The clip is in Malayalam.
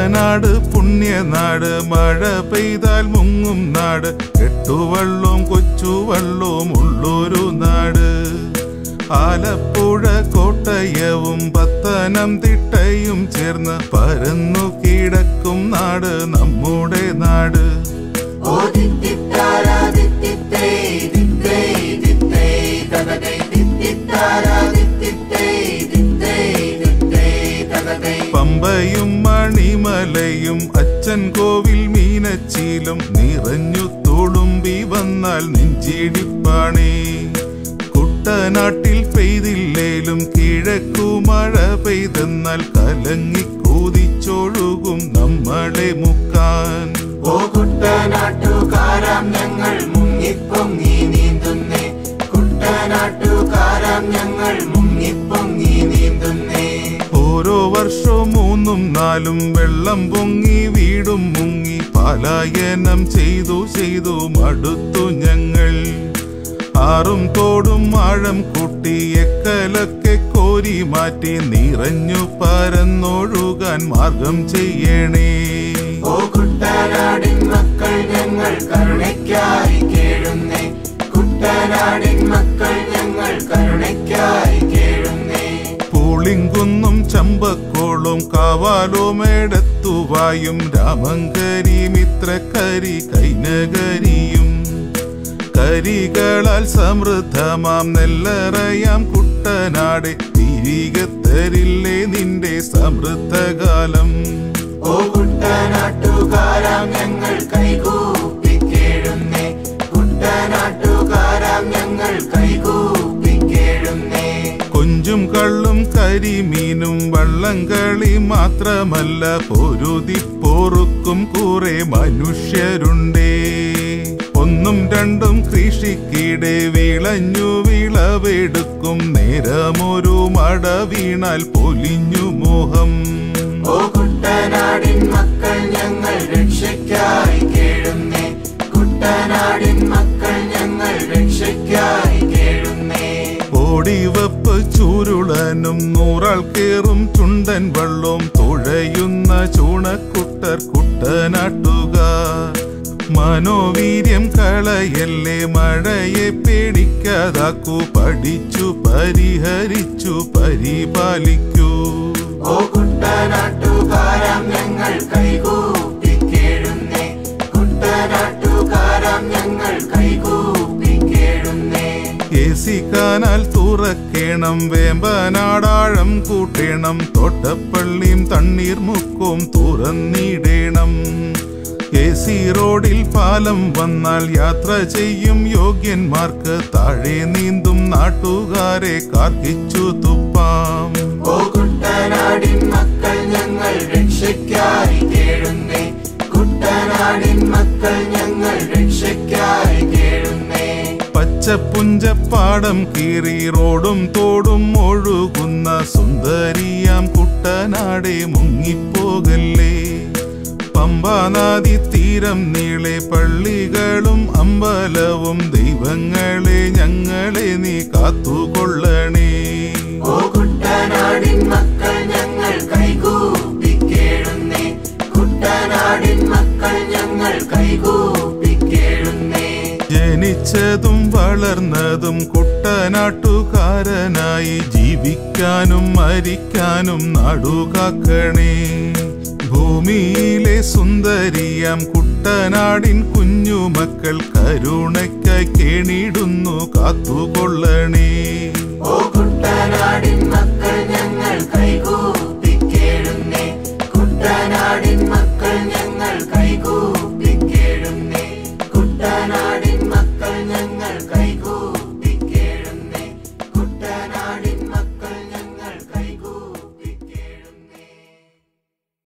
കുട്ടനാട് പുണ്യനാട് മഴ പെയ്താൽ മുങ്ങും നാട് കെട്ടുവള്ളവും കൊച്ചുവള്ളവും ഉള്ളൊരു നാട് ആലപ്പുഴ കോട്ടയവും പത്തനംതിട്ടയും ചേർന്ന് പരന്നു കിടക്കും നാട് നമ്മുടെ നാട് ഓ ദിത്തിത്താരാ ദിത്തിത്തേ ദിത്തേ ദിത്തേ തകതേ ദിത്തിത്താരാ ദിത്തിത്തേ ദിത്തേ ദിത്തേ തകതേ പമ്പയും മണിമലയും അച്ഛൻ കോവിൽ മീനച്ചിലും നിറഞ്ഞു തുളുമ്പി വന്നാൽ നെഞ്ചിടിപ്പാണേ കുട്ടനാട്ടിൽ പെയ്തില്ലേലും കിഴക്കു മഴ പെയ്തെന്നാൽ കലങ്ങി കൂതിച്ചൊഴുകും നമ്മളെ മുക്കാൻ ഓ കുട്ടനാട്ടുകാരാം ഞങ്ങൾ മുങ്ങിപ്പൊങ്ങി നീന്തുന്നേ കുട്ടനാട്ടുകാരാം ഞങ്ങൾ മുങ്ങിപ്പൊങ്ങി നീന്തുന്നേ ഓരോ വർഷവും മൂന്നും നാലും വെള്ളം പൊങ്ങി വീടും മുങ്ങി പലായനം ചെയ്തു ചെയ്തു മടുത്തു ഞങ്ങൾ ആറും തോടും ആഴം കൂട്ടി എക്കലൊക്കെ കോരി മാറ്റി നിറഞ്ഞു പരന്നൊഴുകാൻ മാർഗം ചെയ്യണേ ഓ കുട്ടനാടിൻ മക്കൾ ഞങ്ങൾ കരുണയ്ക്കായി കേഴുന്നേ കുട്ടനാടിൻ മക്കൾ ഞങ്ങൾ കരുണയ്ക്കായി കേഴുന്നേ പൂളിങ്കുന്നും ചമ്പക്കോളും കാവാലോമേടത്തുവായും രാമങ്കരി മിത്രക്കരി കൈനകരിയും കരികളാൽ സമൃദ്ധമാം നെല്ലറയാം കുട്ടനാടെ തിരികെ തരില്ലേ നിന്റെ സമൃദ്ധകാലം ഓ കുട്ടനാട്ടുകാരാം ഞങ്ങൾ കൈകൂപ്പി കേഴുന്നേ കുട്ടനാട്ടുകാരാം ഞങ്ങൾ കൈകൂപ്പി കേഴുന്നേ കൊഞ്ചും കള്ളും കരിമീനും വള്ളംകളി മാത്രമല്ല പൊരുതി പോറുക്കും കുറെ മനുഷ്യരുണ്ടേ ഒന്നും രണ്ടും കൃഷിക്കിടെ വിളഞ്ഞു വിളവെടുക്കും നേരമൊരു മട വീണാൽ പൊലിഞ്ഞു മോഹം ഓ കുട്ടനാടിൻ മക്കൾ ഞങ്ങൾ രക്ഷയ്ക്കായി കേഴുന്നേ കുട്ടനാടിൻ മക്കൾ ഞങ്ങൾ രക്ഷയ്ക്കായി കേഴുന്നേ ഓടിവപ്പ് ചൂരുളനും നൂറാൾ കേറും ചുണ്ടൻ വള്ളവും തുഴയുന്ന ചൂണക്കുട്ടർ കുട്ടനാട്ടുകാർ മനോവീര്യം കളയല്ലേ മഴയെ പേടിക്കാതാക്കൂ പഠിച്ചു പരിഹരിച്ചു പരിപാലിക്കൂ ഓ കുട്ടനാട്ടുകാരാം ഞങ്ങൾ കൈകൂപ്പി കേഴുന്നേ കുട്ടനാട്ടുകാരാം ഞങ്ങൾ കൈകൂപ്പി കേഴുന്നേ എസി കാനാൽ തുറക്കേണം വേമ്പനാടാഴം കൂട്ടേണം തോട്ടപ്പള്ളിയും തണ്ണീർമുക്കവും തുറന്നിടേണം എ സി റോഡിൽ പാലം വന്നാൽ യാത്ര ചെയ്യും യോഗ്യന്മാർക്ക് താഴെ നീന്തും നാട്ടുകാരെ കാർക്കിച്ചു തുപ്പാം ഓ കുട്ടനാടിൻ മക്കൾ ഞങ്ങൾ രക്ഷയ്ക്കായി കേഴുന്നേ കുട്ടനാടിൻ മക്കൾ ഞങ്ങൾ രക്ഷയ്ക്കായി കേഴുന്നേ പച്ചപ്പുഞ്ചപ്പാടം കീറി റോഡും തോടും ഒഴുകുന്ന സുന്ദരിയാം കുട്ടനാടെ മുങ്ങിപ്പോകല്ലേ പമ്പാനാദി തീരം നീളെ പള്ളികളും അമ്പലവും ദൈവങ്ങളെ ഞങ്ങളെ നീ കാത്തുകൊള്ളണേ ഓ കുട്ടനാടിൻ മക്കൾ ഞങ്ങൾ കൈകൂപ്പി കേഴുന്നേ കുട്ടനാടിൻ മക്കൾ ഞങ്ങൾ കൈകൂപ്പി കേഴുന്നേ ജനിച്ചതും വളർന്നതും കുട്ടനാട്ടുകാരനായി ജീവിക്കാനും മരിക്കാനും നാടുകാക്കണേ ഭൂമിയിലെ സുന്ദരിയാം കുട്ടനാടിൻ കുഞ്ഞുമക്കൾ കരുണയ്ക്കായി കേണിടുന്നു കാത്തുകൊള്ളണേ ഓ കുട്ടനാടിൻ മക്കൾ